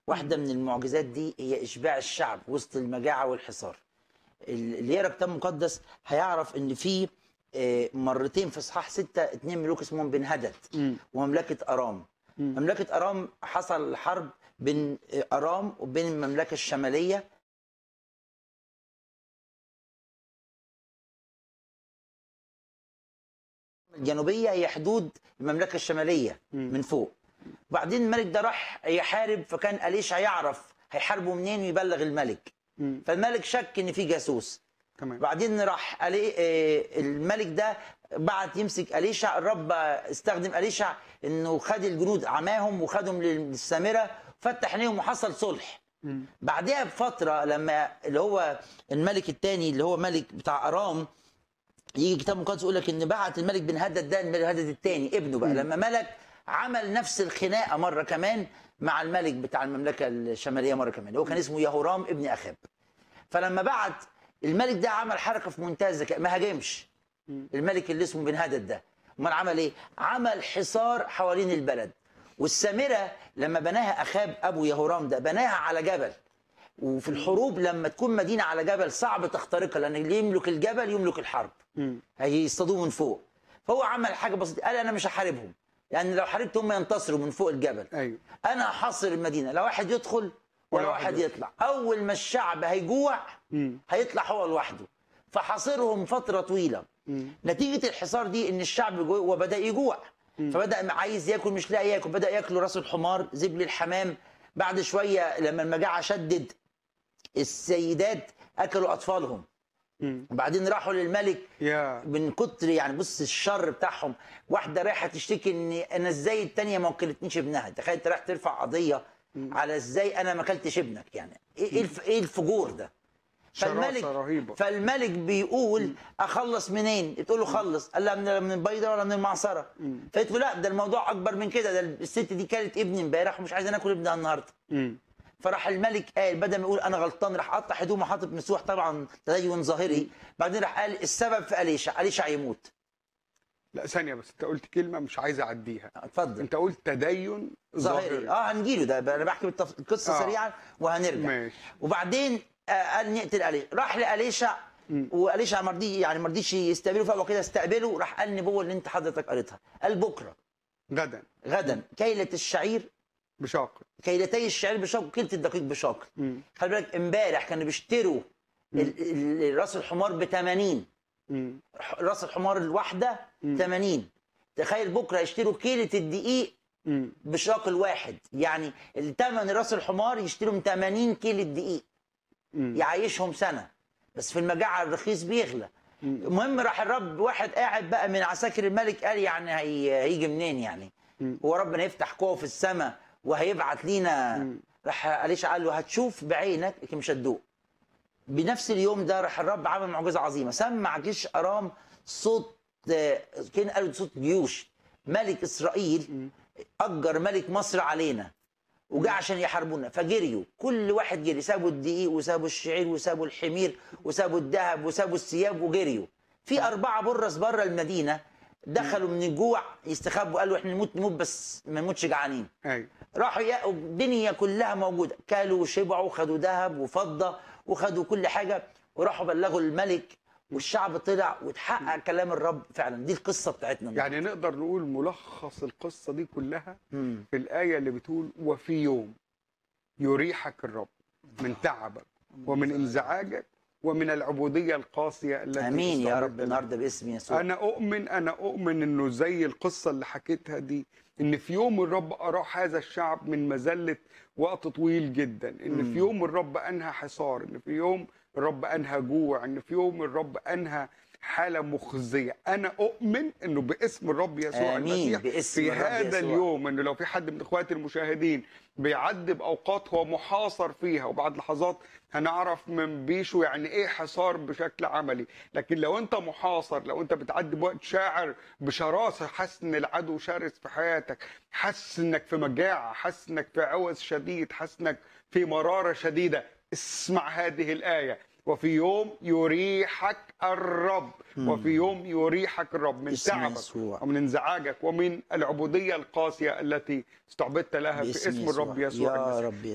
واحده من المعجزات دي هي اشباع الشعب وسط المجاعه والحصار اللي يقرا كتاب مقدس هيعرف ان في آه، مرتين في اصحاح ستة اتنين ملوك اسمهم بن هدد مم. ومملكه ارام مم. مملكه ارام حصل حرب بين آه، ارام وبين المملكه الشماليه الجنوبيه هي حدود المملكه الشماليه مم. من فوق وبعدين الملك ده راح يحارب فكان أليشع يعرف هيحاربوا منين ويبلغ الملك مم. فالملك شك ان في جاسوس تمام بعدين راح ألي... آه، الملك ده بعت يمسك أليشع الرب استخدم أليشع انه خد الجنود عماهم وخدهم للسامرة فتح عينيهم وحصل صلح مم. بعدها بفترة لما اللي هو الملك الثاني اللي هو ملك بتاع أرام يجي كتاب مقدس يقول لك ان بعت الملك بن هدد ده الملك هدد الثاني ابنه بقى مم. لما ملك عمل نفس الخناقه مره كمان مع الملك بتاع المملكه الشماليه مره كمان هو كان اسمه يهورام ابن اخاب فلما بعت الملك ده عمل حركه في منتهى الذكاء ما هاجمش مم. الملك اللي اسمه بن هدد ده امال عمل ايه عمل حصار حوالين البلد والسامره لما بناها اخاب ابو يهورام ده بناها على جبل وفي الحروب لما تكون مدينه على جبل صعب تخترقها لان اللي يملك الجبل يملك الحرب مم. هيصطادوه من فوق فهو عمل حاجه بسيطه قال انا مش هحاربهم لان لو حاربت هم ينتصروا من فوق الجبل ايوه انا هحاصر المدينه لا واحد يدخل ولا ولا واحد واحد يطلع اول ما الشعب هيجوع مم. هيطلع هو لوحده فحاصرهم فتره طويله مم. نتيجه الحصار دي ان الشعب جوع وبدا يجوع فبدا عايز ياكل مش لاقي ياكل بدا ياكلوا راس الحمار زبل الحمام بعد شويه لما المجاعه شدد السيدات اكلوا اطفالهم مم. وبعدين راحوا للملك يا من كتر يعني بص الشر بتاعهم واحده رايحه تشتكي ان انا ازاي التانيه ما وكلتنيش ابنها تخيل انت رايح ترفع قضيه على ازاي انا ما اكلتش ابنك يعني ايه إيه الف- ايه الفجور ده شراسه رهيبه فالملك بيقول اخلص منين تقول له خلص قال لها من من البيضه ولا من المعصره مم. فقلت له لا ده الموضوع اكبر من كده ده الست دي كانت ابني امبارح ومش عايزه ناكل ابنها النهارده مم. فراح الملك قال بدل ما يقول انا غلطان راح قطع هدومه حاطط مسوح طبعا تدين ظاهري بعدين راح قال السبب في اليشع اليشع يموت لا ثانيه بس انت قلت كلمه مش عايز اعديها اتفضل انت قلت تدين ظاهري ظاهري اه هنجيله ده انا بحكي بالتف... القصه آه. سريعا وهنرجع ماشي وبعدين آه قال نقتل اليشع راح لاليشع مم. واليشع ما رضي يعني ما رضيش يستقبله فهو كده استقبله راح قال النبوه اللي انت حضرتك قريتها قال بكره غدا غدا كيله الشعير بشاقر كيلتي الشعير بشاق وكيله الدقيق بشاق مم. خلي بالك امبارح كانوا بيشتروا ال- ال- راس الحمار ب 80 مم. راس الحمار الواحده 80 تخيل بكره يشتروا كيله الدقيق مم. بشاق الواحد يعني الثمن راس الحمار يشتروا 80 كيلو دقيق مم. يعيشهم سنه بس في المجاعه الرخيص بيغلى المهم راح الرب واحد قاعد بقى من عساكر الملك قال يعني هي هيجي منين يعني مم. هو ربنا يفتح قوه في السماء وهيبعت لينا مم. راح أليش قال له هتشوف بعينك لكن مش هتدوق بنفس اليوم ده راح الرب عمل معجزه عظيمه سمع جيش ارام صوت آه، كان قالوا صوت جيوش ملك اسرائيل اجر ملك مصر علينا وجا عشان يحاربونا فجريوا كل واحد جري سابوا الدقيق وسابوا الشعير وسابوا الحمير وسابوا الذهب وسابوا الثياب وجريوا في اربعه برص بره المدينه دخلوا من الجوع يستخبوا قالوا احنا نموت نموت بس ما نموتش جعانين ايوه راحوا يا الدنيا كلها موجوده كلوا وشبعوا خدوا ذهب وفضه وخدوا كل حاجه وراحوا بلغوا الملك والشعب طلع واتحقق كلام الرب فعلا دي القصه بتاعتنا يعني نقدر نقول ملخص القصه دي كلها مم. في الآية اللي بتقول وفي يوم يريحك الرب من تعبك ومن انزعاجك ومن العبودية القاسية التي امين يا استعبدت رب لها. النهارده باسم يسوع أنا أؤمن أنا أؤمن إنه زي القصة اللي حكيتها دي إن في يوم الرب أراح هذا الشعب من مذلة وقت طويل جدا إن في يوم الرب أنهى حصار إن في يوم الرب أنهى جوع إن في يوم الرب أنهى حالة مخزية أنا أؤمن إنه باسم الرب يسوع آمين. المسيح باسم في الرب هذا يسوع. اليوم إنه لو في حد من إخواتي المشاهدين بيعدي بأوقات هو محاصر فيها وبعد لحظات هنعرف من بيشو يعني ايه حصار بشكل عملي لكن لو انت محاصر لو انت بتعدي بوقت شاعر بشراسه حاسس ان العدو شرس في حياتك حاسس انك في مجاعه حاسس انك في عوز شديد حاسس انك في مراره شديده اسمع هذه الايه وفي يوم يريحك الرب وفي يوم يريحك الرب من اسم تعبك يسوع. ومن انزعاجك ومن العبوديه القاسيه التي استعبدت لها في باسم اسم الرب يسوع يا المسيح رب